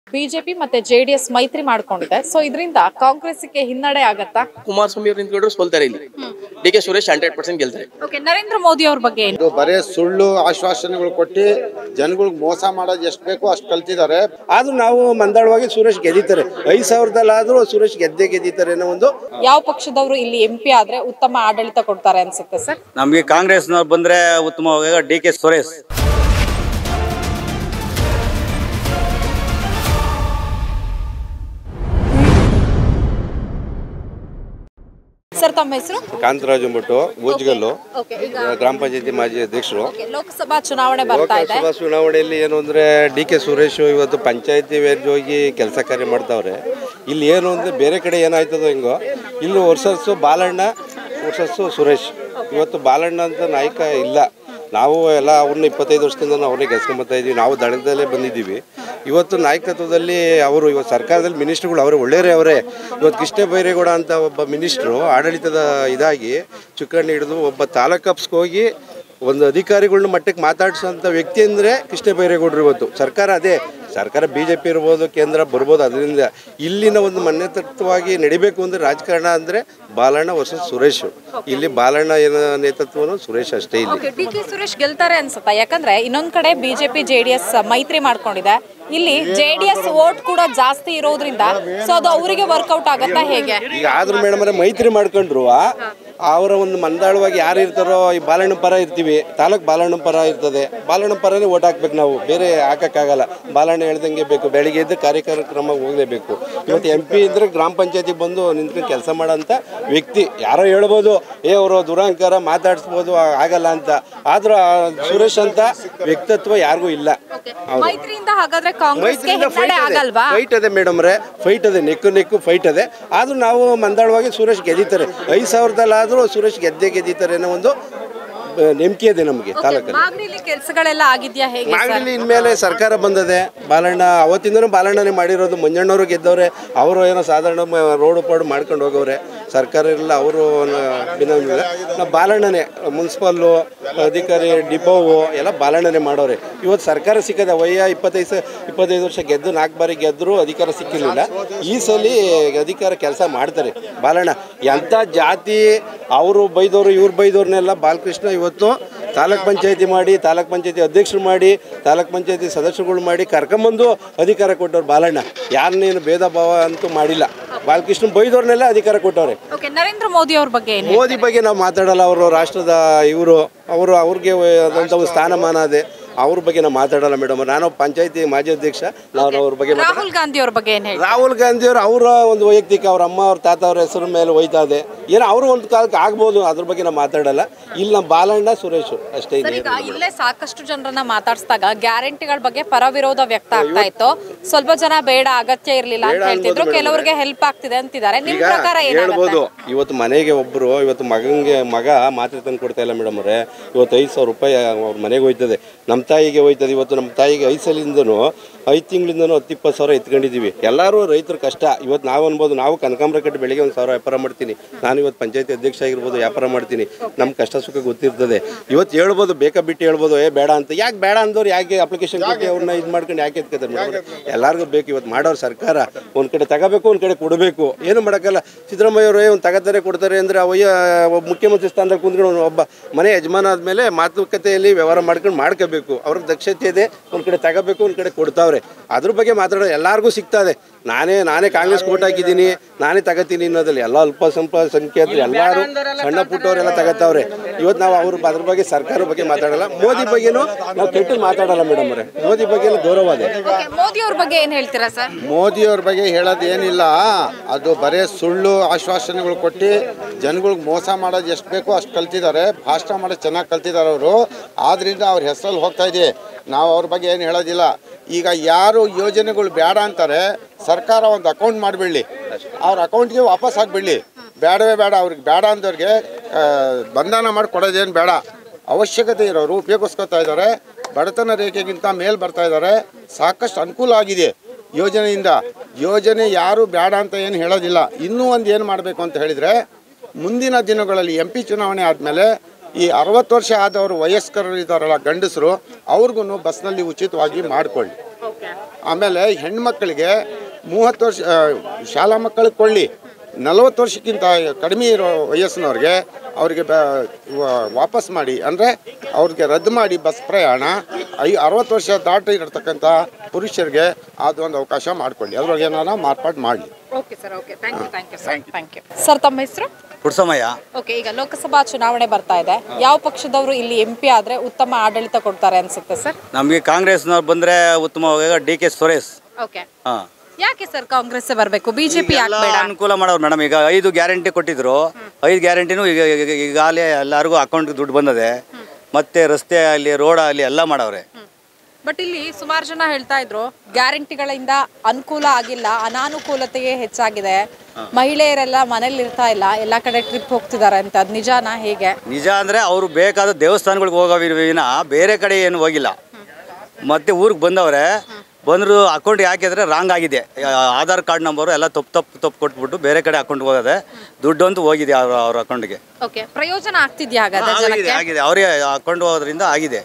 BJP ಮತ್ತೆ JDS ಮೈತ್ರಿ ಮಾಡ್ಕೊಂಡಿದೆ ಸೊ ಇದರಿಂದ ಕಾಂಗ್ರೆಸ್ಗೆ ಹಿನ್ನಡೆ ಆಗತ್ತಾ ಕುಮಾರಸ್ವಾಮಿ ಅವ್ರು ನಿಂತ್ಕೊಂಡ್ರು ಸೋಲ್ತಾರೆ ಇಲ್ಲಿ D K Suresh hundred percent ಗೆಲ್ತಾರೆ ಓಕೆ ನರೇಂದ್ರ ಮೋದಿ ಅವ್ರ ಬಗ್ಗೆ ಏನು ಇದು ಬರೇ ಸುಳ್ಳು ಆಶ್ವಾಸನೆಗಳು ಕೊಟ್ಟು ಜನಗಳಿಗೆ ಮೋಸ ಮಾಡೋದು ಎಷ್ಟು ಬೇಕೋ ಅಷ್ಟು ಕಲ್ತಿದ್ದಾರೆ ಆದ್ರೂ ನಾವು ಮಂದಾಳವಾಗಿ ಸುರೇಶ್ ಗೆದ್ದಿತಾರೆ ಐದ್ ಸಾವಿರದಲ್ಲಾದ್ರೂ ಸುರೇಶ್ ಗೆದ್ದೇ ಗೆದ್ದಿದ್ದಾರೆ ಅನ್ನೋ ಒಂದು ಯಾವ ಪಕ್ಷದವರು ಇಲ್ಲಿ ಎಂ ಪಿ ಆದ್ರೆ ಉತ್ತಮ ಆಡಳಿತ ಕೊಡ್ತಾರೆ ಅನ್ಸುತ್ತೆ ಸರ್ ನಮಗೆ ಕಾಂಗ್ರೆಸ್ನವ್ರು ಬಂದ್ರೆ ಉತ್ತಮವಾಗಿ ಡಿ ಕೆ ಸುರೇಶ್ ಸರ್ ತಮ್ಮ ಹೆಸರು ಕಾಂತರಾಜ್ ಅಂದ್ಬಿಟ್ಟು ಊಜ್ಗಲ್ಲು ಓಕೆ ಈಗ ಗ್ರಾಮ ಪಂಚಾಯತಿ ಮಾಜಿ ಅಧ್ಯಕ್ಷರು okay, ಲೋಕಸಭಾ ಚುನಾವಣೆ ಬರ್ತಾ ಇದೆ ಲೋಕಸಭಾ ಚುನಾವಣೆಯಲ್ಲಿ ಏನು ಅಂದ್ರೆ ಡಿ ಕೆ ಸುರೇಶ್ ಇವತ್ತು ಪಂಚಾಯತಿ ವೇರ್ಜ್ ಹೋಗಿ ಕೆಲಸ ಕಾರ್ಯ ಮಾಡ್ತಾವ್ರೆ ಇಲ್ಲಿ ಏನು ಅಂದ್ರೆ ಬೇರೆ ಕಡೆ ಏನಾಯ್ತದೋ ಹಿಂಗೋ ಇಲ್ಲಿ ವರ್ಷಸ್ಸು ಬಾಲಣ್ಣ ವರ್ಷಸ್ಸು ಸುರೇಶ್ ಇವತ್ತು ಬಾಲಣ್ಣ ಅಂತ ನಾಯಕ ಇಲ್ಲ ನಾವು ಎಲ್ಲ ಅವ್ರನ್ನ ಇಪ್ಪತ್ತೈದು ವರ್ಷದಿಂದ ನಾವು ಅವ್ರನ್ನೇ ಗೆಲ್ಸ್ಕೊಂಬತ್ತಾ ಇದ್ದೀವಿ ನಾವು ದಳದಲ್ಲೇ ಬಂದಿದ್ದೀವಿ ಇವತ್ತು ನಾಯಕತ್ವದಲ್ಲಿ ಅವರು ಇವತ್ತು ಸರ್ಕಾರದಲ್ಲಿ ಮಿನಿಸ್ಟ್ರುಗಳು ಅವರೇ ಒಳ್ಳೆಯವರೇ ಅವರೇ ಇವತ್ತು ಕೃಷ್ಣ ಬೈರೇಗೌಡ ಅಂತ ಒಬ್ಬ ಮಿನಿಸ್ಟ್ರು ಆಡಳಿತದ ಇದಾಗಿ ಚುಕ್ಕಾಣಿ ಹಿಡಿದು ಒಬ್ಬ ತಾಲೂಕಪ್ಸ್ಗೆ ಹೋಗಿ ಒಂದು ಅಧಿಕಾರಿಗಳನ್ನ ಮಟ್ಟಕ್ಕೆ ಮಾತಾಡಿಸೋಂಥ ವ್ಯಕ್ತಿ ಅಂದರೆ ಕೃಷ್ಣ ಬೈರೇಗೌಡರು ಇವತ್ತು ಸರ್ಕಾರ ಅದೇ ಸರ್ಕಾರ ಬಿ ಜೆ ಪಿ ಇರ್ಬೋದು ಕೇಂದ್ರ ಬರ್ಬೋದು ಅದರಿಂದ ಇಲ್ಲಿನ ಒಂದು ಮನ್ಯತತ್ವವಾಗಿ ನಡಿಬೇಕು ಅಂದರೆ ರಾಜಕಾರಣ ಅಂದರೆ ಬಾಲಣ್ಣ ವರ್ಸಸ್ ಸುರೇಶ್ ಇಲ್ಲಿ ಬಾಲಣ್ಣ ಏನ ನೇತೃತ್ವನು ಸುರೇಶ್ ಅಷ್ಟೇ ಇಲ್ಲಿ ಓಕೆ ಡಿ ಕೆ ಸುರೇಶ್ ಗೆಲ್ತಾರೆ ಅನ್ಸುತ್ತಾ ಯಾಕಂದ್ರೆ ಇನ್ನೊಂದ್ ಕಡೆ ಬಿಜೆಪಿ ಜೆಡಿಎಸ್ ಮೈತ್ರಿ ಮಾಡ್ಕೊಂಡಿದೆ ಇಲ್ಲಿ ಜೆಡಿಎಸ್ ವೋಟ್ ಕೂಡ ಜಾಸ್ತಿ ಇರೋದ್ರಿಂದ ಸೊ ಅದು ಅವರಿಗೆ ವರ್ಕೌಟ್ ಆಗತ್ತಾ ಹೇಗೆ ಈಗ ಆದ್ರೂ ಮೇಡಮ್ ಅವರೇ ಮೈತ್ರಿ ಮಾಡ್ಕೊಂಡ್ರು ಅವರ ಒಂದು ಮಂದಾಳವಾಗಿ ಯಾರು ಇರ್ತಾರೋ ಈ ಬಾಲಣ್ಣ ಪರ ಇರ್ತೀವಿ ತಾಲೂಕ್ ಬಾಲಣ್ಣ ಪರ ಇರ್ತದೆ ಬಾಲಣ್ಣ ಪರನೇ ಓಟ್ ಹಾಕ್ಬೇಕು ನಾವು ಬೇರೆ ಹಾಕಕ್ಕಾಗಲ್ಲ ಬಾಲಣ್ಣ ಹೇಳ್ದಂಗೆ ಬೇಕು ಬೆಳಿಗ್ಗೆ ಎದ್ದು ಕಾರ್ಯಕ್ರಮ ಹೋಗಲೇಬೇಕು ಇವತ್ತು ಎಂ ಪಿ ಇದ್ರೆ ಗ್ರಾಮ ಪಂಚಾಯತಿಗೆ ಬಂದು ನಿಂತ್ಕೊಂಡು ಕೆಲಸ ಮಾಡೋಂಥ ವ್ಯಕ್ತಿ ಯಾರೋ ಹೇಳ್ಬೋದು ಏ ಅವರು ದುರಹಂಕಾರ ಮಾತಾಡಿಸ್ಬೋದು ಆ- ಆಗಲ್ಲ ಅಂತ ಆದ್ರೂ ಆ ಸುರೇಶ್ ಅಂತ ವ್ಯಕ್ತಿತ್ವ ಯಾರಿಗೂ ಇಲ್ಲ ಮೈತ್ರಿಯಿಂದ ಹಾಗಾದ್ರೆ ಕಾಂಗ್ರೆಸ್ಗೆ ಮೈತ್ರಿಯಿಂದ ಹಿನ್ನಡೆ ಆಗಲ್ವಾ ಫೈಟ್ ಅದೇ ಮೇಡಮ್ ರೇ ಫೈಟ್ ಅದೇ ನೆಕ್ಕು ನೆಕ್ಕು ಫೈಟ್ ಅದೇ ಆದ್ರೂ ನಾವು ಮಂದಾಳವಾಗಿ ಸುರೇಶ್ ಗೆದ್ದಿತಾರೆ ಐದು ಸಾವಿರದಲ್ಲಾದ್ರೂ ಸುರೇಶ್ ಗೆದ್ದೇ ಗೆದ್ದಿತಾರೆ ಅನ್ನೋ ಒಂದು ಆ, ನಂಬಿಕೆ ಇದೆ ನಮಗೆ ತಾಲೂಕಲ್ಲಿ ಮಾಗಡಿಲಿ ಕೆಲಸಗಳೆಲ್ಲ ಆಗಿದ್ಯಾ ಹೇಗೆ ಸರ್ ಮಾಗಡಿಲಿ ಇನ್ಮೇಲೆ ಸರ್ಕಾರ ಬಂದದೆ ಬಾಲಣ್ಣ ಅವತ್ತಿಂದನೂ ಬಾಲಣ್ಣನೇ ಮಾಡಿರೋದು ಮಂಜಣ್ಣವರು ಗೆದ್ದವ್ರೆ ಅವರು ಏನೋ ಸಾಧಾರಣ ಮ- ರೋಡು ಪಾಡು ಮಾಡ್ಕೊಂಡು ಹೋಗವ್ರೆ ಸರ್ಕಾರ ಇರಲಿಲ್ಲ ಅವರು ಭಿನ್ನವಿಲ್ಲ ನಾವು ಬಾಲಣ್ಣನೇ ಮುನ್ಸಿಪಲ್ಲು ಅಧಿಕಾರಿ ಡಿಪೋವು ಎಲ್ಲ ಬಾಲಣ್ಣನೇ ಮಾಡೋರೆ ಇವತ್ತು ಸರ್ಕಾರ ಸಿಕ್ಕದೆ ವಯ್ಯ ಇಪ್ಪತ್ತೈದು ಸ- ಇಪ್ಪತ್ತೈದು ವರ್ಷ ಗೆದ್ದು ನಾಲ್ಕು ಬಾರಿ ಗೆದ್ದರೂ ಅಧಿಕಾರ ಸಿಕ್ಕಿರಲಿಲ್ಲ ಈ ಸಲ ಅಧಿಕಾರ ಕೆಲಸ ಮಾಡ್ತಾರೆ ಬಾಲಣ್ಣ ಎಂಥ ಜಾತಿ ಅವರು ಬೈದವರು ಇವ್ರು ಬೈದವ್ರನ್ನೆಲ್ಲ ಬಾಲಕೃಷ್ಣ ಇವತ್ತು ತಾಲೂಕ್ ಪಂಚಾಯತಿ ಮಾಡಿ ತಾಲೂಕ್ ಪಂಚಾಯತಿ ಅಧ್ಯಕ್ಷರು ಮಾಡಿ ತಾಲೂಕ್ ಪಂಚಾಯತಿ ಸದಸ್ಯರುಗಳು ಮಾಡಿ ಕರ್ಕೊಂಬಂದು ಅಧಿಕಾರ ಕೊಟ್ಟವ್ರು ಬಾಲಣ್ಣ ಯಾರನ್ನೇನು ಭೇದ ಭಾವ ಅಂತೂ ಮಾಡಿಲ್ಲ ಬಾಲಕೃಷ್ಣ ಬೈದವ್ರನ್ನೆಲ್ಲ ಅಧಿಕಾರ ಕೊಟ್ಟವ್ರೆ ಓಕೆ ನರೇಂದ್ರ ಮೋದಿ ಅವ್ರ ಬಗ್ಗೆ ಏನು ಮೋದಿ ಬಗ್ಗೆ ನಾವು ಮಾತಾಡಲ್ಲ ಅವರು ರಾಷ್ಟ್ರದ ಇವರು ಅವರು ಅವ್ರಿಗೆ ಆದಂಥ ಒಂದು ಸ್ಥಾನಮಾನ ಇದೆ ಅವ್ರ ಬಗ್ಗೆ ನಾವು ಮಾತಾಡಲ್ಲ ಮೇಡಮ್ ನಾನು ಪಂಚಾಯತಿ ಮಾಜಿ ಅಧ್ಯಕ್ಷ ನಾವು ಅವ್ರ ಬಗ್ಗೆ ಮಾತಾಡ ರಾಹುಲ್ ಗಾಂಧಿ ಅವ್ರ ಬಗ್ಗೆ ಏನ್ ಹೇಳಿ ರಾಹುಲ್ ಗಾಂಧಿ ಅವರು ಅವರ ಒಂದು ವೈಯಕ್ತಿಕ ಅವ್ರ ಅಮ್ಮ ಅವ್ರ ತಾತ ಅವ್ರ ಹೆಸರು ಮೇಲೆ ಹೋಯ್ತಾ ಇದೆ ಏನೋ ಅವರು ಒಂದು ಕಾಲಕ್ಕೆ ಆಗ್ಬೋದು ಅದ್ರ ಬಗ್ಗೆ ನಾವು ಮಾತಾಡಲ್ಲ ಇಲ್ಲಿ ನಮ್ಮ ಬಾಲಣ್ಣ ಸುರೇಶ್ ಅಷ್ಟೇ ಸರ್ ಇದೆ ಈಗ ಇಲ್ಲೇ ಸಾಕಷ್ಟು ಜನರನ್ನ ಮಾತಾಡಿಸಿದಾಗ ಗ್ಯಾರಂಟಿಗಳ ಬಗ್ಗೆ ಪರವಿರೋಧ ವ್ಯಕ್ತ ಆಗ್ತಾ ಇತ್ತು ಸ್ವಲ್ಪ ಜನ ಬೇಡ ಅಗತ್ಯ ಇರ್ಲಿಲ್ಲ ಅಂತ ಹೇಳ್ತಿದ್ರು ಕೆಲವರಿಗೆ ಹೆಲ್ಪ್ ಆಗ್ತಿದೆ ಅಂತಿದ್ದಾರೆ ನಿಮ್ ಈಗ ಪ್ರಕಾರ ಹೇಳ್ಬೋದು ಏನಾಗುತ್ತೆ ಇವತ್ತು ಮನೆಗೆ ಒಬ್ಬರು ಇವತ್ತು ಮಗನಿಗೆ ಮಗ ಮಾತ್ರೆ ತಂದು ಕೊಡ್ತಾ ಇಲ್ಲ ಮೇಡಮ್ ಅವರೇ ಇವತ್ತು ಐದು ಸಾವಿರ ರೂಪಾಯಿ ಅವ್ರ ಮನೆಗೆ ಹೋಯ್ತದೆ ನಮ್ಮ ತಾಯಿಗೆ ಹೋಯ್ತದೆ ಇವತ್ತು ನಮ್ಮ ತಾಯಿಗೆ ಐದು ಸಲಿಂದನೂ ಐದು ತಿಂಗಳಿಂದನೂ ಹತ್ತು ಇಪ್ಪತ್ತು ಸಾವಿರ ಎತ್ಕೊಂಡಿದ್ದೀವಿ ಎಲ್ಲರೂ ರೈತರ ಕಷ್ಟ ಇವತ್ತು ನಾವು ಅನ್ಬೋದು ನಾವು ಕನಕಾಂಬರ ಕಟ್ಟಿ ಬೆಳಿಗ್ಗೆ ಒಂದು ಸಾವಿರ ವ್ಯಾಪಾರ ಮಾಡ್ತೀನಿ ನಾನು ಇವತ್ತು ಪಂಚಾಯತಿ ಅಧ್ಯಕ್ಷ ಆಗಿರ್ಬೋದು ವ್ಯಾಪಾರ ಮಾಡ್ತೀನಿ ನಮ್ಮ ಕಷ್ಟ ಸುಖ ಗೊತ್ತಿರ್ತದೆ ಇವತ್ತು ಹೇಳ್ಬೋದು ಬೇಕಾ ಬಿಟ್ಟು ಹೇಳ್ಬೋದು ಏ ಬೇಡ ಅಂತ ಯಾಕೆ ಬೇಡ ಅಂದವ್ರು ಯಾಕೆ ಅಪ್ಲಿಕೇಶನ್ ಕೊಟ್ಟು ಅವ್ರನ್ನ ಇದು ಮಾಡ್ಕೊಂಡು ಯಾಕೆ ಎತ್ಕೋತಾರೆ ಮೇಡಮ್ ಎಲ್ಲರಿಗೂ ಬೇಕು ಇವತ್ತು ಮಾಡೋರು ಸರ್ಕಾರ ಒಂದು ಕಡೆ ತಗೋಬೇಕು ಒಂದು ಕಡೆ ಕೊಡಬೇಕು ಏನು ಮಾಡೋಕ್ಕಲ್ಲ ಸಿದ್ದರಾಮಯ್ಯ ಅವರು ಒಂದು ತಗೋತಾರೆ ಕೊಡ್ತಾರೆ ಅಂದರೆ ಅವಯ್ಯ ಒಬ್ಬ ಮುಖ್ಯಮಂತ್ರಿ ಸ್ಥಾನದಲ್ಲಿ ಕುಂತ್ಕೊಂಡು ಒಬ್ಬ ಮನೆ ಯಜಮಾನ ಆದಮೇಲೆ ಮಾತುಕತೆಯಲ್ಲಿ ವ್ಯವಹಾರ ಮಾಡ್ಕೊಂಡು ಮಾಡ್ಕೋಬೇಕು ಅವ್ರಿಗೆ ದಕ್ಷತೆ ಇದೆ ಒಂದು ಕಡೆ ತಗೋಬೇಕು ಒಂದು ಕಡೆ ಕೊಡ್ತಾವ್ರೆ ಅದ್ರ ಬಗ್ಗೆ ಮಾತಾಡೋದು ಎಲ್ಲರಿಗೂ ಸಿಗ್ತದೆ ನಾನೇ ನಾನೇ ಕಾಂಗ್ರೆಸ್ ಕೋಟ್ ಹಾಕಿದ್ದೀನಿ ನಾನೇ ತಗೋತೀನಿ ಅನ್ನೋದಲ್ಲಿ ಎಲ್ಲ ಅಲ್ಪ ಸ್ವಲ್ಪ ಸಂಖ್ಯಾತರು ಎಲ್ಲರೂ ಸಣ್ಣ ಪುಟ್ಟವರೆಲ್ಲ ತಗೋತಾವ್ರೆ ಇವತ್ತು ನಾವು ಅವ್ರ ಅದ್ರ ಬಗ್ಗೆ ಸರ್ಕಾರ ಬಗ್ಗೆ ಮಾತಾಡಲ್ಲ ಮೋದಿ ಬಗ್ಗೆನೂ ನಾವು ಕೆಟ್ಟು ಮಾತಾಡಲ್ಲ ಮೇಡಮ್ ಅವರೇ ಮೋದಿ ಬಗ್ಗೆ ಗೌರವ ಇದೆ Okay, ಮೋದಿ ಅವ್ರ ಬಗ್ಗೆ ಏನ್ ಹೇಳ್ತೀರಾ ಸರ್ ಮೋದಿಯವ್ರ ಬಗ್ಗೆ ಹೇಳೋದು ಏನಿಲ್ಲ ಅದು ಬರೇ ಸುಳ್ಳು ಆಶ್ವಾಸನೆಗಳು ಕೊಟ್ಟು ಜನಗಳಿಗೆ ಮೋಸ ಮಾಡೋದು ಎಷ್ಟು ಬೇಕೋ ಅಷ್ಟು ಕಲ್ತಿದ್ದಾರೆ ಭಾಷಣ ಮಾಡೋದು ಚೆನ್ನಾಗಿ ಕಲ್ತಿದ್ದಾರೆ ಅವರು ಆದ್ರಿಂದ ಅವ್ರ ಹೆಸರಲ್ಲಿ ಹೋಗ್ತಾ ಇದೆ ನಾವು ಅವ್ರ ಬಗ್ಗೆ ಏನು ಹೇಳೋದಿಲ್ಲ ಈಗ ಯಾರು ಯೋಜನೆಗಳು ಬೇಡ ಅಂತಾರೆ ಸರ್ಕಾರ ಒಂದು ಅಕೌಂಟ್ ಮಾಡಿಬಿಡಲಿ ಅವ್ರ ಅಕೌಂಟ್ಗೆ ವಾಪಸ್ ಹಾಕ್ಬಿಡಲಿ ಬೇಡವೇ ಬೇಡ ಅವ್ರಿಗೆ ಬೇಡ ಅಂದವ್ರಿಗೆ ಆ, ಬಂಧನ ಮಾಡಿ ಕೊಡೋದೇನು ಬೇಡ ಅವಶ್ಯಕತೆ ಇರೋರು ಉಪಯೋಗಿಸ್ಕೊತಾ ಇದ್ದಾರೆ ಬಡತನ ರೇಖೆಗಿಂತ ಮೇಲ್ ಬರ್ತಾ ಇದ್ದಾರೆ ಸಾಕಷ್ಟು ಅನುಕೂಲ ಆಗಿದೆ ಯೋಜನೆಯಿಂದ ಯೋಜನೆ ಯಾರು ಬೇಡ ಅಂತ ಏನು ಹೇಳೋದಿಲ್ಲ ಇನ್ನೂ ಒಂದು ಏನು ಮಾಡಬೇಕು ಅಂತ ಹೇಳಿದರೆ ಮುಂದಿನ ದಿನಗಳಲ್ಲಿ ಎಂ ಪಿ ಚುನಾವಣೆ ಆದಮೇಲೆ ಈ ಅರವತ್ತು ವರ್ಷ ಆದವರು ವಯಸ್ಕರು ಇದ್ದಾರಲ್ಲ ಗಂಡಸರು ಅವ್ರಿಗೂ ಬಸ್ನಲ್ಲಿ ಉಚಿತವಾಗಿ ಮಾಡಿಕೊಳ್ಳಿ ಆಮೇಲೆ ಹೆಣ್ಮಕ್ಳಿಗೆ ಮೂವತ್ತು ವರ್ಷ ಆ, ಶಾಲಾ ಮಕ್ಕಳಿಗೆ ಕೊಳ್ಳಿ ನಲವತ್ತು ವರ್ಷಕ್ಕಿಂತ ಕಡಿಮೆ ಇರೋ ವಯಸ್ಸಿನವ್ರಿಗೆ ಅವರಿಗೆ ವಾಪಸ್ ಮಾಡಿ ಅಂದರೆ ಅವ್ರಿಗೆ ರದ್ದು ಮಾಡಿ ಬಸ್ ಪ್ರಯಾಣ ಐ ಅರವತ್ತು ವರ್ಷ ದಾಟಿ ಇರತಕ್ಕಂಥ ಪುರುಷರಿಗೆ ಅದೊಂದು ಅವಕಾಶ ಮಾಡಿಕೊಳ್ಳಿ ಅದ್ರೊಳಗೆ ಏನಾರ ಮಾರ್ಪಾಡು ಮಾಡಲಿ okay sir okay thank you thank you sir thank you sir ತಮ್ಮ ಹೆಸರು ಪುಡ್ಸಮಯ್ಯ ಓಕೆ ಈಗ ಲೋಕಸಭಾ ಚುನಾವಣೆ ಬರ್ತಾ ಇದೆ ಯಾವ ಪಕ್ಷದವರು ಇಲ್ಲಿ ಎಂ ಪಿ ಆದ್ರೆ ಉತ್ತಮ ಆಡಳಿತ ಕೊಡ್ತಾರೆ ಅನ್ಸುತ್ತೆ ಸರ್ ನಮಗೆ ಕಾಂಗ್ರೆಸ್ನವ್ರು ಬಂದರೆ ಉತ್ತಮವಾಗಿ ಡಿ ಕೆ ಸುರೇಶ್ ಓಕೆ ಹಾಂ ಯಾಕೆ ಸರ್ ಕಾಂಗ್ರೆಸ್ ಬರಬೇಕು ಬಿಜೆಪಿ ಯಾಕೆ ಬೇಡ ಅನುಕೂಲ ಮಾಡೋರು ಮೇಡಮ್ ಈಗ ಐದು ಗ್ಯಾರಂಟಿ ಕೊಟ್ಟಿದ್ರು ಐದು ಗ್ಯಾರಂಟಿನೂ ಈಗ ಈಗ- ಈಗಾಗಲೇ ಎಲ್ಲರಿಗೂ ಅಕೌಂಟ್ಗೆ ದುಡ್ಡು ಬಂದದೆ ಮತ್ತೆ ರಸ್ತೆ ಆಗಲಿ ರೋಡ್ ಆಗಲಿ ಎಲ್ಲ ಮಾಡವ್ರೆ ಬಟ್ ಇಲ್ಲಿ ಸುಮಾರು ಜನ ಹೇಳ್ತಾ ಇದ್ರು ಗ್ಯಾರಂಟಿಗಳಿಂದ ಅನುಕೂಲ ಆಗಿಲ್ಲ ಅನಾನುಕೂಲತೆಯೇ ಹೆಚ್ಚಾಗಿದೆ ಮಹಿಳೆಯರೆಲ್ಲ ಮನೇಲಿ ಇರ್ತಾ ಇಲ್ಲ ಎಲ್ಲಾ ಕಡೆ ಟ್ರಿಪ್ ಹೋಗ್ತಿದ್ದಾರೆ ಅಂತ ಅದ್ ನಿಜಾನಾ ಹೇಗೆ ನಿಜ ಅಂದರೆ ಅವರು ಬೇಕಾದ ದೇವಸ್ಥಾನಗಳಿಗೆ ಹೋಗೋವಿನ ಬೇರೆ ಕಡೆ ಏನು ಹೋಗಿಲ್ಲ ಮತ್ತೆ ಊರಿಗೆ ಬಂದವ್ರೆ ಬಂದರು ಅಕೌಂಟ್ಗೆ ಹಾಕಿದ್ರೆ ರಾಂಗ್ ಆಗಿದೆ ಆ, ಆಧಾರ್ ಕಾರ್ಡ್ ನಂಬರು ಎಲ್ಲ ತಪ್ಪು ತಪ್ಪು ತಪ್ಪು ಕೊಟ್ಬಿಟ್ಟು ಬೇರೆ ಕಡೆ ಅಕೌಂಟ್ಗೆ ಹೋಗೋದೆ ದುಡ್ಡು ಅಂತೂ ಹೋಗಿದೆ ಅವ್ರ ಅವ್ರ ಅಕೌಂಟ್ಗೆ ಓಕೆ ಪ್ರಯೋಜನ ಆಗ್ತಿದ್ಯಾ ಹಾಗಾದ್ರೆ ಆಗಿದೆ ಜನಕ್ಕೆ ಆಗಿದೆ ಅವರೇ ಅಕೌಂಟ್ ಹೋಗೋದ್ರಿಂದ ಆಗಿದೆ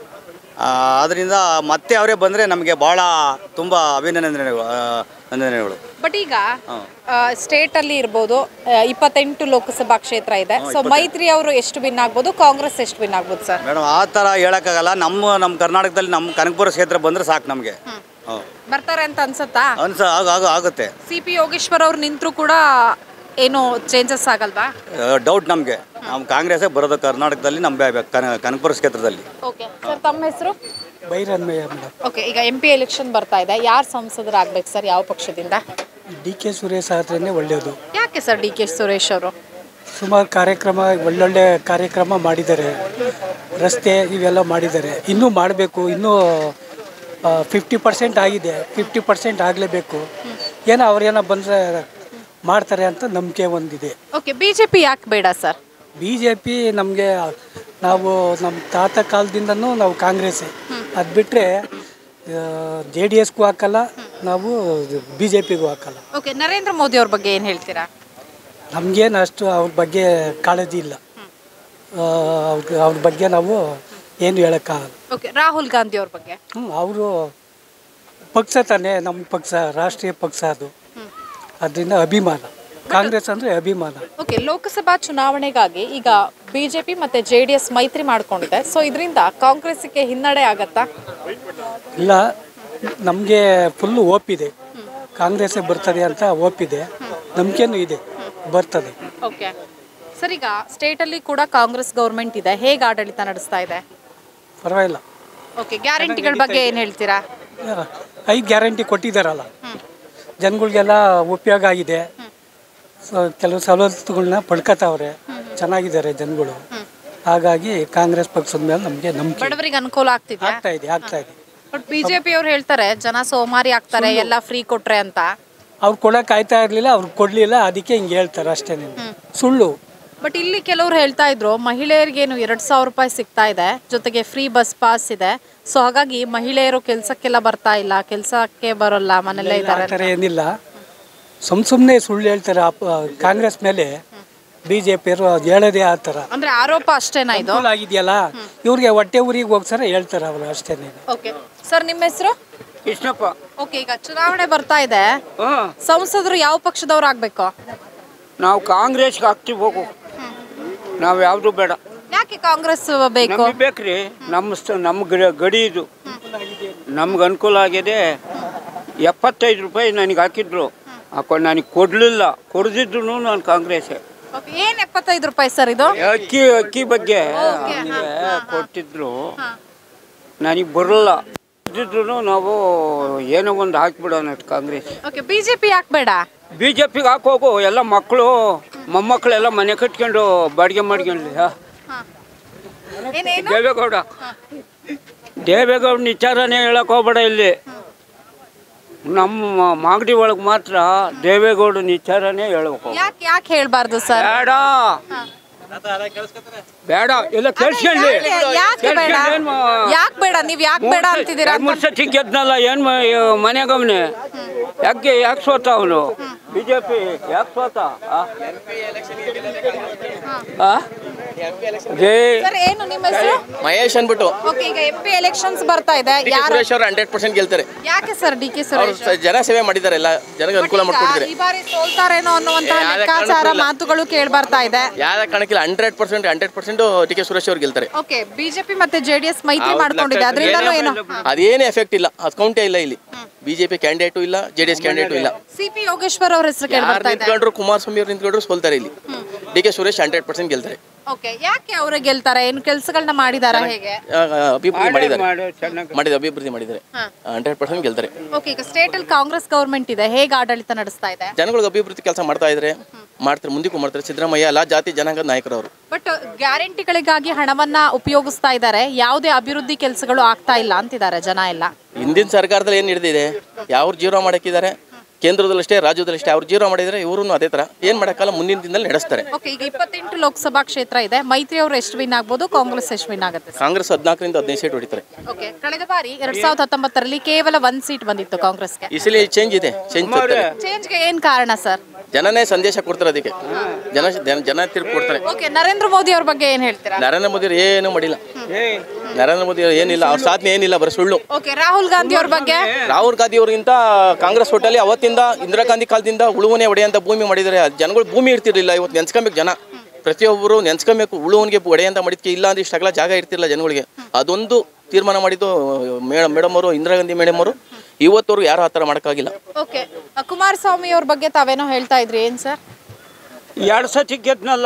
ಅದರಿಂದ ಮತ್ತೆ ಅವರೇ ಬಂದರೆ ನಮಗೆ ಭಾಳ ತುಂಬ ಅಭಿನಂದನೆಗಳು ಆ, ವಂದನೆಗಳು ಬಟ್ ಈಗ ಸ್ಟೇಟ್ ಅಲ್ಲಿ ಇರ್ಬೋದು ಆ, ಇಪ್ಪತ್ತೆಂಟು ಲೋಕಸಭಾ ಕ್ಷೇತ್ರ ಇದೆ ಸೊ ಮೈತ್ರಿ ಅವರು ಎಷ್ಟು ವಿನ್ ಆಗ್ಬೋದು ಕಾಂಗ್ರೆಸ್ ಎಷ್ಟು ವಿನ್ ಆಗ್ಬೋದು ಸರ್ ಮೇಡಮ್ ಆ ಥರ ಹೇಳೋಕ್ಕಾಗಲ್ಲ ನಮ್ಮ ನಮ್ಮ ಕರ್ನಾಟಕದಲ್ಲಿ ನಮ್ಮ ಕನಕಪುರ ಕ್ಷೇತ್ರ ಬಂದರೆ ಸಾಕು ನಮಗೆ ಹ್ಞೂ ಬರ್ತಾರೆ ಅಂತ ಅನ್ಸುತ್ತಾ ಅನ್ಸ ಆಗ ಆಗ ಆಗುತ್ತೆ ಸಿ ಪಿ ಯೋಗೇಶ್ವರ್ ಅವ್ರು ನಿಂತರೂ ಕೂಡ ಏನು ಚೇಂಜಸ್ ಆಗಲ್ವಾ ಡೌಟ್ ನಮಗೆ ನಮ್ಮ ಕಾಂಗ್ರೆಸ್ಸೇ ಬರೋದು ಕರ್ನಾಟಕದಲ್ಲಿ ನಮ್ಮ ಕನ ಕನಕಪುರ ಕ್ಷೇತ್ರದಲ್ಲಿ ಓಕೆ ಸರ್ ತಮ್ಮ ಹೆಸರು ಬೈರನ್ಮಯ್ಯ ಮೇಡಮ್ ಓಕೆ ಈಗ ಎಂ ಪಿ ಎಲೆಕ್ಷನ್ ಬರ್ತಾ ಇದೆ ಯಾರು ಸಂಸದರಾಗ್ಬೇಕು ಸರ್ ಯಾವ ಪಕ್ಷದಿಂದ ಡಿ ಕೆ ಸುರೇಶ್ ಆದ್ರೇ ಒಳ್ಳೆಯದು ಯಾಕೆ ಸರ್ ಡಿ ಕೆ ಸುರೇಶ್ ಅವರು ಸುಮಾರು ಕಾರ್ಯಕ್ರಮ ಒಳ್ಳೊಳ್ಳೆ ಕಾರ್ಯಕ್ರಮ ಮಾಡಿದ್ದಾರೆ ರಸ್ತೆ ಇವೆಲ್ಲ ಮಾಡಿದ್ದಾರೆ ಇನ್ನೂ ಮಾಡಬೇಕು ಇನ್ನೂ ಫಿಫ್ಟಿ ಪರ್ಸೆಂಟ್ ಆಗಿದೆ ಫಿಫ್ಟಿ ಪರ್ಸೆಂಟ್ ಆಗಲೇಬೇಕು ಏನೋ ಅವ್ರೇನೋ ಬಂದರೆ ಮಾಡ್ತಾರೆ ಅಂತ ನಂಬಿಕೆ ಒಂದಿದೆ ಓಕೆ ಬಿಜೆಪಿ ಯಾಕೆ ಬೇಡ ಸರ್ ಬಿ ಜೆ ಪಿ ನಮಗೆ ನಾವು ನಮ್ಮ ತಾತ ಕಾಲದಿಂದನೂ ನಾವು ಕಾಂಗ್ರೆಸ್ಸೇ ಅದು ಬಿಟ್ಟರೆ ಜೆ ಡಿ ಎಸ್ಗೂ ಹಾಕಲ್ಲ ನಾವು ಬಿ ಜೆ ಪಿಗೂ ಹಾಕಲ್ಲ ಓಕೆ ನರೇಂದ್ರ ಮೋದಿ ಅವ್ರ ಬಗ್ಗೆ ಏನು ಹೇಳ್ತೀರಾ ನಮಗೇನು ಅಷ್ಟು ಅವ್ರ ಬಗ್ಗೆ ಕಾಳಜಿ ಇಲ್ಲ ಆ, ಅವ್ರ ಅವ್ರ ಬಗ್ಗೆ ನಾವು ಏನು ಹೇಳೋಕ್ಕಾಗಲ್ಲ ಓಕೆ ರಾಹುಲ್ ಗಾಂಧಿ ಅವ್ರ ಬಗ್ಗೆ ಹ್ಞೂ ಅವರು ಪಕ್ಷ ತಾನೇ ನಮ್ಮ ಪಕ್ಷ ರಾಷ್ಟ್ರೀಯ ಪಕ್ಷ ಅದು ಅದರಿಂದ ಅಭಿಮಾನ ಕಾಂಗ್ರೆಸ್ ಅಂದರೆ ಅಭಿಮಾನ ಓಕೆ ಲೋಕಸಭಾ ಚುನಾವಣೆಗಾಗಿ ಈಗ ಬಿಜೆಪಿ ಮತ್ತೆ ಜೆ ಡಿ ಎಸ್ ಮೈತ್ರಿ ಮಾಡ್ಕೊಂಡಿದೆ ಸೊ ಇದರಿಂದ ಕಾಂಗ್ರೆಸ್ಗೆ ಹಿನ್ನಡೆ ಆಗತ್ತಾ ಇಲ್ಲ ನಮಗೆ ಫುಲ್ಲು ಓಪಿದೆ ಕಾಂಗ್ರೆಸ್ಸೇ ಬರ್ತದೆ ಅಂತ ಓಪಿದೆ ನಂಬಿಕೆನೂ ಇದೆ ಬರ್ತದೆ ಓಕೆ ಸರ್ ಈಗ ಸ್ಟೇಟಲ್ಲಿ ಕೂಡ ಕಾಂಗ್ರೆಸ್ ಗೌರ್ಮೆಂಟ್ ಇದೆ ಹೇಗೆ ಆಡಳಿತ ನಡೆಸ್ತಾ ಇದೆ ಪರವಾಗಿಲ್ಲ ಓಕೆ ಗ್ಯಾರಂಟಿಗಳ ಬಗ್ಗೆ ಏನು ಹೇಳ್ತೀರಾ ಐದು ಗ್ಯಾರಂಟಿ ಕೊಟ್ಟಿದ್ದಾರಲ್ಲ ಜನಗಳಿಗೆಲ್ಲ ಉಪಯೋಗ ಆಗಿದೆ ಸೊ ಕೆಲವು ಸವಲತ್ತುಗಳನ್ನ ಪಡ್ಕೊತಾವ್ರೆ ಚೆನ್ನಾಗಿದ್ದಾರೆ ಜನಗಳು ಹಾಗಾಗಿ ಕಾಂಗ್ರೆಸ್ ಪಕ್ಷದ ಮೇಲೆ ನಮಗೆ ನಂಬಿಕೆ ಬಡವರಿಗೆ ಅನುಕೂಲ ಆಗ್ತಿದ್ಯಾ ಆಗ್ತಾ ಇದೆ ಆಗ್ತಾ ಇದೆ ಬಟ್ ಬಿಜೆಪಿ ಅವ್ರು ಹೇಳ್ತಾರೆ ಜನ ಸೋಮಾರಿ ಆಗ್ತಾರೆ ಎಲ್ಲ ಫ್ರೀ ಕೊಟ್ರೆ ಅಂತ ಅವ್ರು ಕೊಡಕ್ಕೆ ಆಯ್ತಾ ಇರಲಿಲ್ಲ ಅವ್ರು ಕೊಡಲಿಲ್ಲ ಅದಕ್ಕೆ ಹಿಂಗೆ ಹೇಳ್ತಾರೆ ಅಷ್ಟೇ ಸುಳ್ಳು ಬಟ್ ಇಲ್ಲಿ ಕೆಲವ್ರು ಹೇಳ್ತಾ ಇದ್ರು ಮಹಿಳೆಯರಿಗೇನು ಎರಡ್ ಸಾವಿರ ರೂಪಾಯಿ ಸಿಗ್ತಾ ಇದೆ ಜೊತೆಗೆ ಫ್ರೀ ಬಸ್ ಪಾಸ್ ಇದೆ ಸೊ ಹಾಗಾಗಿ ಮಹಿಳೆಯರು ಕೆಲ್ಸಕ್ಕೆಲ್ಲ ಬರ್ತಾ ಇಲ್ಲ ಕೆಲ್ಸಕ್ಕೆ ಬರೋಲ್ಲ ಮನೆಯಲ್ಲೇ ಆ ಇದ್ದಾರೆ ಥರ ಏನಿಲ್ಲ ಸುಮ್ ಸುಮ್ಮನೆ ಸುಳ್ಳು ಹೇಳ್ತಾರೆ ಆ ಪ- ಕಾಂಗ್ರೆಸ್ ಮೇಲೆ ಬಿ ಜೆ ಪಿಯವರು ಅದು ಹೇಳೋದೇ ಆ ಥರ ಅಂದ್ರೆ ಆರೋಪ ಅಷ್ಟೇನಾ ಇದು ಅನುಕೂಲ ಆಗಿದೆಯಲ್ಲ ಇವ್ರಿಗೆ ಹೊಟ್ಟೆ ಊರಿಗೆ ಹೋಗ್ಸರ ಹೇಳ್ತಾರೆ ಅವರು ಅಷ್ಟೇ ಓಕೆ ಸರ್ ನಿಮ್ಮ ಹೆಸರು ಕೃಷ್ಣಪ್ಪ ಓಕೆ ಈಗ ಚುನಾವಣೆ ಬರ್ತಾ ಇದೆ ಹಾಂ ಸಂಸದರು ಯಾವ ಪಕ್ಷದವ್ರು ಆಗ್ಬೇಕು ನಾವು ಕಾಂಗ್ರೆಸ್ಗೆ ಹಾಕ್ತೀವಿ ಹೋಗು ನಾವು ಯಾವುದು ಬೇಡ ಯಾಕೆ ಕಾಂಗ್ರೆಸ್ ಬೇಕು ನಮಗೆ ಬೇಕ್ರಿ ನಮ್ಮ ಸ ನಮ್ಮ ಗ- ಗಡಿ ಇದು ನಮ್ಗೆ ಅನುಕೂಲ ಆಗಿದೆ ಎಪ್ಪತ್ತೈದು ರೂಪಾಯಿ ನನಗೆ ಹಾಕಿದ್ರು ಹಾಕೊಂಡು ನನಗೆ ಕೊಡಲಿಲ್ಲ ಕೊಡದಿದ್ರು ನಾನು ಕಾಂಗ್ರೆಸ್ಸೇ Okay, ಏನ್ ಎಪ್ಪತ್ತೈದು ರೂಪಾಯಿ ಸರ್ ಇದು ಅಕ್ಕಿ ಅಕ್ಕಿ ಬಗ್ಗೆ ನಮಗೆ ಕೊಟ್ಟಿದ್ರು ನನಗೆ ಬರಲ್ಲ ಕೊಡ್ತಿದ್ರು ನಾವು ಏನೋ ಒಂದು ಹಾಕಿಬಿಡೋಣ ಕಾಂಗ್ರೆಸ್ ಓಕೆ ಬಿಜೆಪಿ ಯಾಕೆ ಬೇಡ ಬಿ ಜೆ ಪಿಗೆ ಹಾಕೋಗು ಎಲ್ಲ ಮಕ್ಕಳು ಮೊಮ್ಮಕ್ಕಳೆಲ್ಲ ಮನೆ ಕಟ್ಕೊಂಡು ಬಾಡಿಗೆ ಮಾಡ್ಕೊಂಡ್ಲಿ ಹಾ. ಏನೇನು ದೇವೇಗೌಡ ದೇವೇಗೌಡ ವಿಚಾರನೇ ಹೇಳಕ್ ಹೋಗ್ಬೇಡ ಇಲ್ಲಿ ನಮ್ಮ ಮಾಗಡಿ ಒಳಗೆ ಮಾತ್ರ ದೇವೇಗೌಡನ ವಿಚಾರನೇ ಹೇಳ್ಬೇಕು ಯಾಕೆ ಯಾಕೆ ಹೇಳ್ಬಾರ್ದು ಸರ್ ಬೇಡ ಬೇಡ ಎಲ್ಲ ಕೇಳಿಸ್ಕೊಳ್ಳಿ ಯಾಕೆ ಬೇಡ ಯಾಕೆ ಬೇಡ ನೀವ್ ಯಾಕೆ ಬೇಡ ಅಂತಿದ್ದೀರಾ ಮೂರು ಸತಿ ಗೆದ್ನಲ್ಲ ಏನು ಮನೆಗವನೆ ಯಾಕೆ ಯಾಕೆ ಸೋತ ಅವನು ಬಿ ಜೆ ಪಿ ಯಾಕೆ ಸೋತ ಆ? ಆ? ರೇ ಸರ್ ಏನು ನಿಮ್ಮ ಹೆಸರು ಮಹೇಶ್ ಅನ್ಬಿಟ್ಟು ಓಕೆ ಈಗ ಎಂ ಪಿ ಎಲೆಕ್ಷನ್ಸ್ ಬರ್ತಾ ಇದೆ ಡಿ ಕೆ ಯಾರು ಸುರೇಶ್ ಅವರು ಹಂಡ್ರೆಡ್ ಪರ್ಸೆಂಟ್ ಗೆಲ್ತಾರೆ ಯಾಕೆ ಸರ್ ಡಿ ಕೆ ಅವರು ಸುರೇಶ್ ಜನ ಸೇವೆ ಮಾಡಿದ್ದಾರೆ ಎಲ್ಲ ಜನಕ್ಕೆ ಅನುಕೂಲ ಮಾಡ್ಕೊಟ್ಟಿದ್ದಾರೆ ಈ ಬಾರಿ ಸೋಲ್ತಾರೇನೋ ಅನ್ನುವಂತಹ ಯಾವ್ದೇ ಲೆಕ್ಕಾಚಾರ ಕಾರಣಕ್ಕೂ ಇಲ್ಲ. ಮಾತುಗಳು ಕೇಳಿ ಬರ್ತಾ ಇದೆ ಯಾರ ಕಾರಣಕ್ಕಿಲ್ಲ hundred percent hundred percent D K Suresh ಅವ್ರು ಗೆಲ್ತಾರೆ ಓಕೆ ಬಿಜೆಪಿ ಮತ್ತೆ ಜೆಡಿಎಸ್ ಮೈತ್ರಿ ಅವ್ರ ಮಾಡ್ಕೊಂಡಿದೆ ಲೆಕ್ಕ ಅದರಿಂದನೂ ಏನು ಅದೇನು ಎಫೆಕ್ಟ್ ಇಲ್ಲ ಅದು ಕೌಂಟೇ ಇಲ್ಲ ಇಲ್ಲಿ ಬಿಜೆಪಿ ಕ್ಯಾಂಡಿಡೇಟು ಇಲ್ಲ ಜೆ ಡಿ ಎಸ್ ಕ್ಯಾಂಡಿಡೇಟು ಇಲ್ಲ ಸಿ ಪಿ ಯೋಗೇಶ್ವರ್ ಅವ್ರ ಹೆಸರು ಕೇಳಿ ಯಾರು ಬರ್ತಾ ಇದೆ ನಿಂತ್ಕೊಂಡ್ರು ಕುಮಾರಸ್ವಾಮಿ ಅವ್ರು ನಿಂತ್ಕೊಂಡ್ರು ಸೋಲ್ತಾರೆ ಇಲ್ಲಿ D K Suresh hundred percent ಗೆಲ್ತಾರೆ ಓಕೆ ಯಾಕೆ ಅವರೇ ಗೆಲ್ತಾರೆ ಏನು ಕೆಲಸಗಳನ್ನ ಮಾಡಿದಾರ ಹೇಗೆ ಆ, ಆ, ಅಭಿವೃದ್ಧಿ ಮಾಡಿದ್ದಾರೆ ಮಾಡು ಚೆನ್ನಾಗಿ ಮಾಡಿದ ಅಭಿವೃದ್ಧಿ ಮಾಡಿದ್ದಾರೆ ಹಂಡ್ರೆಡ್ ಪರ್ಸೆಂಟ್ ಗೆಲ್ತಾರೆ ಓಕೆ ಈಗ ಸ್ಟೇಟ್ ಅಲ್ಲಿ ಕಾಂಗ್ರೆಸ್ ಗವರ್ಮೆಂಟ್ ಇದೆ ಹೇಗೆ ಆಡಳಿತ ನಡೆಸ್ತಾ ಇದೆ ಜನಗಳಿಗೆ ಅಭಿವೃದ್ಧಿ ಕೆಲಸ ಮಾಡ್ತಾ ಇದ್ದಾರೆ ಮಾಡ್ತಾರೆ ಮುಂದಕ್ಕೂ ಮಾಡ್ತಾರೆ ಸಿದ್ದರಾಮಯ್ಯ ಎಲ್ಲ ಜಾತಿ ಜನಾಂಗದ ನಾಯಕರು ಅವರು ಬಟ್ ಗ್ಯಾರಂಟಿಗಳಿಗಾಗಿ ಹಣವನ್ನ ಉಪಯೋಗಿಸ್ತಾ ಇದ್ದಾರೆ ಯಾವುದೇ ಅಭಿವೃದ್ಧಿ ಕೆಲಸಗಳು ಆಗ್ತಾ ಇಲ್ಲ ಅಂತಿದ್ದಾರೆ ಜನ ಎಲ್ಲ ಹಿಂದಿನ ಸರ್ಕಾರದಲ್ಲಿ ಏನು ಹಿಡಿದಿದೆ ಯಾವ್ರು ಜೀರೋ ಮಾಡಕ್ಕಿದ್ದಾರೆ ಕೇಂದ್ರದಲ್ಲಷ್ಟೇ ರಾಜ್ಯದಲ್ಲಷ್ಟೇ ಅವ್ರು ಜೀರೋ ಮಾಡಿದರೆ ಇವರು ಅದೇ ಥರ ಏನು ಮಾಡೋಕ್ಕಲ್ಲ ಮುಂದಿನ ದಿನದಲ್ಲಿ ನಡೆಸ್ತಾರೆ ಓಕೆ ಈಗ ಇಪ್ಪತ್ತೆಂಟು ಲೋಕಸಭಾ ಕ್ಷೇತ್ರ ಇದೆ ಮೈತ್ರಿ ಅವರು ಎಷ್ಟು ವಿನ್ ಆಗ್ಬೋದು ಕಾಂಗ್ರೆಸ್ ಎಷ್ಟು ವಿನ್ ಆಗುತ್ತೆ ಕಾಂಗ್ರೆಸ್ ಹದಿನಾಲ್ಕರಿಂದ ಹದಿನೈದು ಸೀಟ್ ಹೊಡಿತಾರೆ ಓಕೆ ಕಳೆದ ಬಾರಿ ಎರಡ್ ಸಾವಿರದ ಹತ್ತೊಂಬತ್ತರಲ್ಲಿ ಕೇವಲ ಒಂದ್ ಸೀಟ್ ಬಂದಿತ್ತು ಕಾಂಗ್ರೆಸ್ಗೆ ಈ ಸಲ ಚೇಂಜ್ ಇದೆ ಚೇಂಜ್ ತರ್ತಾರೆ ಚೇಂಜ್ಗೆ ಏನ್ ಕಾರಣ ಸರ್ ಜನನೇ ಸಂದೇಶ ಕೊಡ್ತಾರೆ ಅದಕ್ಕೆ ಜನ ಜನ- ಜನ ತೀರ್ಪು ಕೊಡ್ತಾರೆ ಓಕೆ ನರೇಂದ್ರ ಮೋದಿ ಅವ್ರ ಬಗ್ಗೆ ಏನ್ ಹೇಳ್ತೀರಾ ನರೇಂದ್ರ ಮೋದಿ ಅವ್ರು ಏನು ಮಾಡಿಲ್ಲ ನರೇಂದ್ರ ಮೋದಿ ಅವ್ರು ಏನಿಲ್ಲ ಅವ್ರ ಸಾಧನೆ ಏನಿಲ್ಲ ಬರೀ ಸುಳ್ಳು ಓಕೆ ರಾಹುಲ್ ಗಾಂಧಿ ಅವ್ರ ಬಗ್ಗೆ ರಾಹುಲ್ ಗಾಂಧಿ ಅವ್ರಿಗಿಂತ ಕಾಂಗ್ರೆಸ್ ಒಟ್ಟಲ್ಲಿ ಅವತ್ತಿಂದ ಇಂದಿರಾ ಗಾಂಧಿ ಕಾಲದಿಂದ ಉಳುವನೆ ಒಡೆಯಂತ ಭೂಮಿ ಮಾಡಿದರೆ ಜನಗಳು ಭೂಮಿ ಇರ್ತಿರ್ಲಿಲ್ಲ ಇವತ್ತು ನೆನ್ಸ್ಕೊಬೇಕು ಜನ ಪ್ರತಿಯೊಬ್ಬರು ನೆನ್ಸ್ಕೊಬೇಕು ಉಳುವನಿಗೆ ಒಡೆಯಂತ ಮಾಡಿದ್ಕೆ ಇಲ್ಲ ಅಂದ್ರೆ ಇಷ್ಟಾಗಲ ಜಾಗ ಇರ್ತಿರ್ಲಿಲ್ಲ ಜನಗಳಿಗೆ ಅದೊಂದು ತೀರ್ಮಾನ ಮಾಡಿದ್ದು ಮೇಡಮ್ ಮೇಡಮ್ ಅವರು ಇಂದಿರಾ ಗಾಂಧಿ ಮೇಡಮ್ ಅವರು ಇವತ್ತವ್ರು ಯಾರು ಆ ಥರ ಮಾಡೋಕ್ಕಾಗಿಲ್ಲ ಓಕೆ ಕುಮಾರಸ್ವಾಮಿ ಅವ್ರ ಬಗ್ಗೆ ತಾವೇನೋ ಹೇಳ್ತಾ ಇದ್ರಿ ಏನ್ ಸರ್ ಎರಡು ಸತಿ ಗೆದ್ನಲ್ಲ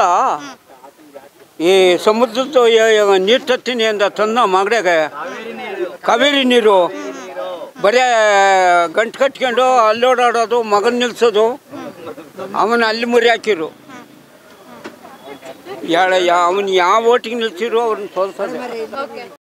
ಈ ಸಮುದ್ರದ್ದು ನೀರು ತತ್ತೀನಿ ಅಂದ ತಂದ ಮಗಡೆಗ ಕಾವೇರಿ ನೀರು ಬರೇ ಗಂಟು ಕಟ್ಕೊಂಡು ಅಲ್ಲೋಡಾಡೋದು ಮಗನ ನಿಲ್ಸೋದು ಅವನ ಅಲ್ಲಿ ಮುರಿ ಹಾಕಿರು ಯಾಳ ಅವನು ಯಾವ ಓಟಿಗೆ ನಿಲ್ಸಿರು ಅವ್ರನ್ನ ಸೋಲ್ಸೋದು ಓಕೆ